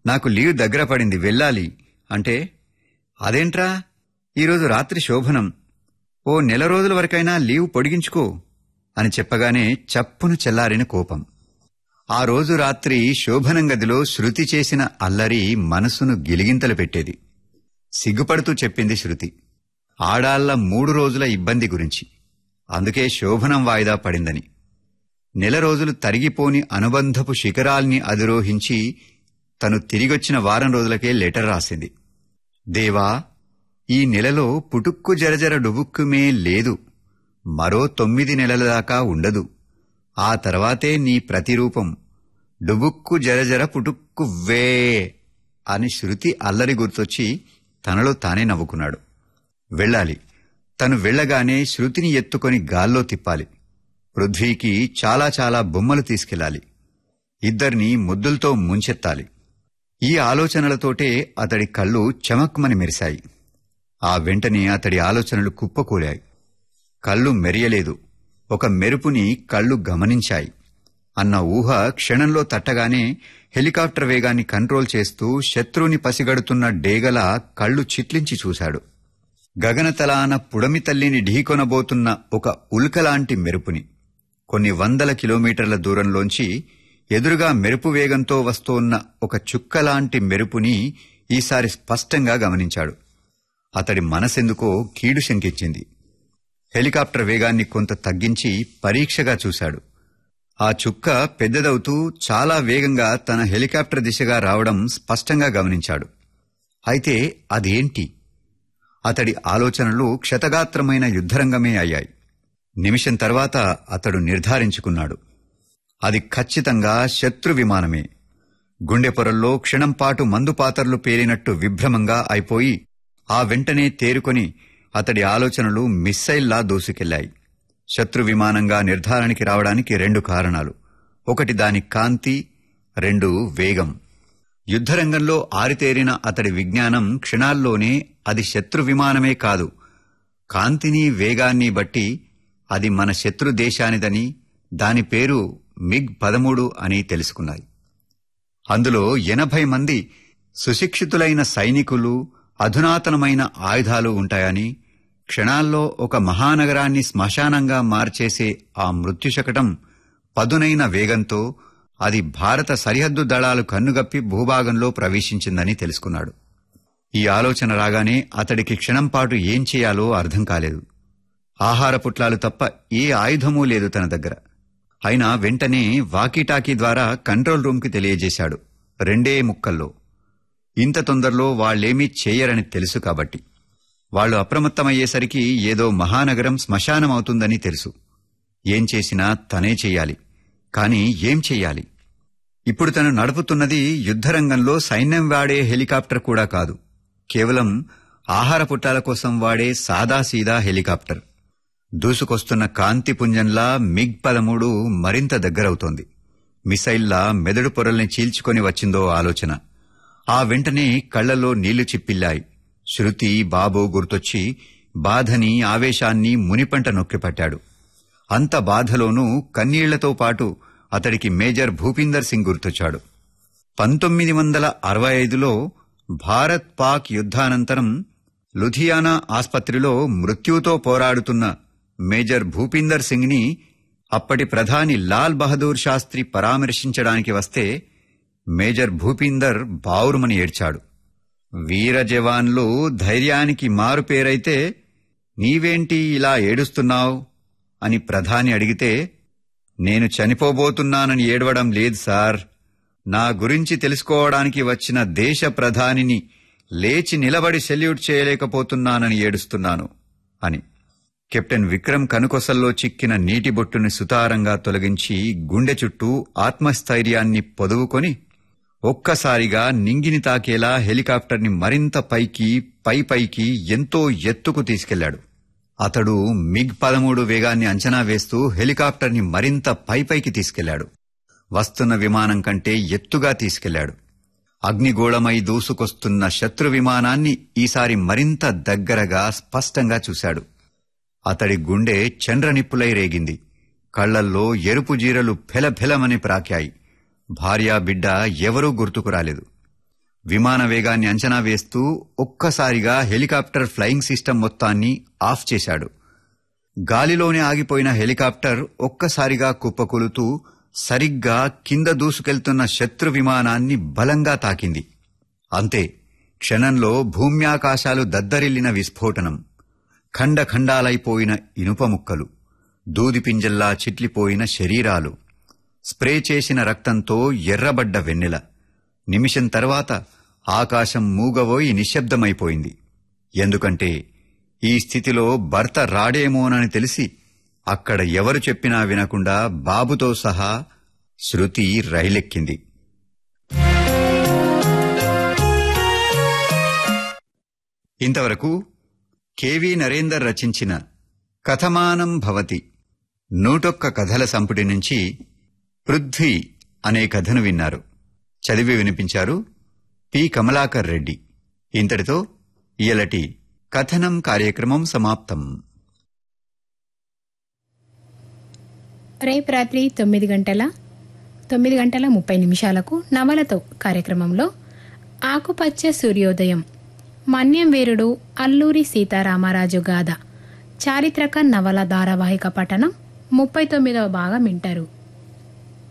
నాకు లీవ్ దగ్గర పడింది వెళ్ళాలి అంటే అదేంట్రా ఈరోజు రాత్రి శోభనం ఓ నెల రోజుల వరకైనా లీవ్ పొడిగించుకో అని చెప్పగానే చప్పున చెల్లారిన కోపం ఆ రోజు రాత్రి శోభనం గదిలో శృతి చేసిన అల్లరి మనసును గిలిగింతలు పెట్టేది సిగ్గుపడుతూ చెప్పింది శృతి ఆడాళ్ల మూడు రోజుల ఇబ్బంది గురించి అందుకే శోభనం వాయిదా పడిందని నెల రోజులు తరిగిపోని అనుబంధపు శిఖరాల్ని అధిరోహించి తను తిరిగొచ్చిన వారం రోజులకే లెటర్ రాసింది దేవా ఈ నెలలో పుటుక్కు జరజర డుబుక్కుమే లేదు మరో తొమ్మిది నెలల దాకా ఉండదు ఆ తర్వాతే నీ ప్రతిరూపం డుబుక్కు జరజర పుటుక్కు వే అని శృతి అల్లరి గుర్తొచ్చి తనలో తానే నవ్వుకున్నాడు వెళ్ళాలి తను వెళ్ళగానే శృతిని ఎత్తుకొని గాల్లో తిప్పాలి పృథ్వీకి చాలా చాలా బొమ్మలు తీసుకెళ్ళాలి ఇద్దరిని ముద్దులతో ముంచెత్తాలి ఈ ఆలోచనలతోటే అతడి కళ్ళు చమక్మని మెరిశాయి ఆ వెంటనే అతడి ఆలోచనలు కుప్పకూలాయి కళ్ళు మెరియలేదు ఒక మెరుపుని కళ్ళు గమనించాయి అన్న ఊహ క్షణంలో తట్టగానే హెలికాప్టర్ వేగాన్ని కంట్రోల్ చేస్తూ శత్రువుని పసిగడుతున్న డేగల కళ్ళు చిట్లించి చూశాడు గగనతలాన పుడమి తల్లిని ఢీకొనబోతున్న ఒక ఉల్కలాంటి మెరుపుని కొన్ని వందల కిలోమీటర్ల దూరంలోంచి ఎదురుగా మెరుపు వేగంతో వస్తోన్న ఒక చుక్కలాంటి మెరుపుని ఈసారి స్పష్టంగా గమనించాడు అతడి మనసెందుకో కీడు శంకించింది హెలికాప్టర్ వేగాన్ని కొంత తగ్గించి పరీక్షగా చూశాడు ఆ చుక్క పెద్దదవుతూ చాలా వేగంగా తన హెలికాప్టర్ దిశగా రావడం స్పష్టంగా గమనించాడు అయితే అదేంటి అతడి ఆలోచనలు క్షతగాత్రమైన యుద్ధరంగమే అయ్యాయి నిమిషం తర్వాత అతడు నిర్ధారించుకున్నాడు అది ఖచ్చితంగా శత్రు విమానమే గుండె పొరల్లో క్షణంపాటు మందుపాతర్లు పేలినట్టు విభ్రమంగా అయిపోయి ఆ వెంటనే తేరుకొని అతడి ఆలోచనలు మిస్సైల్లా దూసుకెళ్లాయి శత్రు విమానంగా నిర్ధారణకి రావడానికి రెండు కారణాలు ఒకటి దాని కాంతి రెండు వేగం యుద్ధరంగంలో ఆరితేరిన అతడి విజ్ఞానం క్షణాల్లోనే అది శత్రు విమానమే కాదు కాంతిని వేగాన్ని బట్టి అది మన శత్రు దేశానిదని దాని పేరు మిగ్ పదమూడు అని తెలుసుకున్నాయి అందులో ఎనభై మంది సుశిక్షితులైన సైనికులు అధునాతనమైన ఆయుధాలు ఉంటాయని క్షణాల్లో ఒక మహానగరాన్ని శ్మశానంగా మార్చేసే ఆ మృత్యుశకటం పదునైన వేగంతో అది భారత సరిహద్దు దళాలు కన్నుగప్పి భూభాగంలో ప్రవేశించిందని తెలుసుకున్నాడు ఈ ఆలోచన రాగానే అతడికి క్షణంపాటు ఏం చేయాలో అర్థం కాలేదు ఆహార పుట్లాలు తప్ప ఏ ఆయుధమూ లేదు తన దగ్గర అయినా వెంటనే వాకీటాకీ ద్వారా కంట్రోల్ రూమ్కి తెలియజేశాడు రెండే ముక్కల్లో ఇంత తొందరలో వాళ్లేమీ చేయరని తెలుసు కాబట్టి వాళ్లు అప్రమత్తమయ్యేసరికి ఏదో మహానగరం శ్మశానమవుతుందని తెలుసు ఏం చేసినా తనే చెయ్యాలి కాని ఏం చెయ్యాలి ఇప్పుడు తను నడుపుతున్నది యుద్ధరంగంలో సైన్యం వాడే హెలికాప్టర్ కూడా కాదు కేవలం ఆహార పుట్టాల కోసం వాడే సాదాసీదా హెలికాప్టర్ దూసుకొస్తున్న కాంతిపుంజంలా మిగ్ పదమూడు మరింత దగ్గరవుతోంది మిసైల్లా మెదడు పొరల్ని చీల్చుకొని వచ్చిందో ఆలోచన ఆ వెంటనే కళ్లలో నీళ్లు చిప్పిల్లాయి శృతి బాబు గుర్తొచ్చి బాధని ఆవేశాన్ని మునిపంట నొక్కిపట్టాడు అంత బాధలోనూ కన్నీళ్లతో పాటు అతడికి మేజర్ భూపీందర్ సింగ్ గుర్తొచ్చాడు పంతొమ్మిది వందల అరవై ఐదులో భారత్ పాక్ యుద్ధానంతరం లుధియానా ఆస్పత్రిలో మృత్యుతో పోరాడుతున్న మేజర్ భూపీందర్ సింగ్ ని అప్పటి ప్రధాని లాల్ బహదూర్ శాస్త్రి పరామర్శించడానికి వస్తే మేజర్ భూపీందర్ బావురుమని ఏడ్చాడు వీర జవాన్లు ధైర్యానికి మారుపేరైతే నీవేంటి ఇలా ఏడుస్తున్నావు అని ప్రధాని అడిగితే నేను చనిపోబోతున్నానని ఏడవడం లేదు సార్ నా గురించి తెలుసుకోవడానికి వచ్చిన దేశ ప్రధానిని లేచి నిలబడి సెల్యూట్ చేయలేకపోతున్నానని ఏడుస్తున్నాను అని కెప్టెన్ విక్రమ్ కనుకొసల్లో చిక్కిన నీటి బొట్టుని సుతారంగా తొలగించి గుండె చుట్టూ ఆత్మస్థైర్యాన్ని పొదువుకొని ఒక్కసారిగా నింగిని తాకేలా హెలికాప్టర్ని మరింత పైకి పై పైకి ఎంతో ఎత్తుకు తీసుకెళ్లాడు అతడు మిగ్ పదమూడు వేగాన్ని అంచనా వేస్తూ హెలికాప్టర్ని మరింత పై పైకి తీసుకెళ్లాడు వస్తున్న విమానం కంటే ఎత్తుగా తీసుకెళ్లాడు అగ్నిగోళమై దూసుకొస్తున్న శత్రు విమానాన్ని ఈసారి మరింత దగ్గరగా స్పష్టంగా చూశాడు అతడి గుండె చండ్రనిప్పులై రేగింది కళ్లల్లో ఎరుపు జీరలు ఫెలఫెలమని ప్రాకాయి భార్యా బిడ్డ ఎవరూ గుర్తుకు రాలేదు విమాన వేగాన్ని అంచనా వేస్తూ ఒక్కసారిగా హెలికాప్టర్ ఫ్లయింగ్ సిస్టమ్ మొత్తాన్ని ఆఫ్ చేశాడు గాలిలోనే ఆగిపోయిన హెలికాప్టర్ ఒక్కసారిగా కుప్పకూలుతూ సరిగ్గా కింద దూసుకెళ్తున్న శత్రు విమానాన్ని బలంగా తాకింది అంతే క్షణంలో భూమ్యాకాశాలు దద్దరిల్లిన విస్ఫోటనం ఖండఖండాలైపోయిన ఇనుప ముక్కలు దూదిపింజల్లా చిట్లిపోయిన శరీరాలు స్ప్రే చేసిన రక్తంతో ఎర్రబడ్డ వెన్నెల నిమిషం తర్వాత ఆకాశం మూగబోయి నిశ్శబ్దమైపోయింది ఎందుకంటే ఈ స్థితిలో భర్త రాడేమోనని తెలిసి అక్కడ ఎవరు చెప్పినా వినకుండా బాబుతో సహా శృతి రైలెక్కింది ఇంతవరకు కెవి నరేందర్ రచించిన కథమానం భవతి నూటొక్క కథల సంపుటి నుంచి పృథ్వీ అనే కథను విన్నారు చదివి వినిపించారు పి కమలాకర్ రెడ్డి ఇంతటితో ఇయలటి కథనం కార్యక్రమం సమాప్తం రేపు రాత్రి తొమ్మిది గంటల తొమ్మిది గంటల ముప్పై నిమిషాలకు నవలతో కార్యక్రమంలో ఆకుపచ్చ సూర్యోదయం మన్యం వీరుడు అల్లూరి సీతారామరాజు గాథ చారిత్రక నవల ధారావాహిక పఠనం ముప్పై తొమ్మిదవ భాగం వింటారు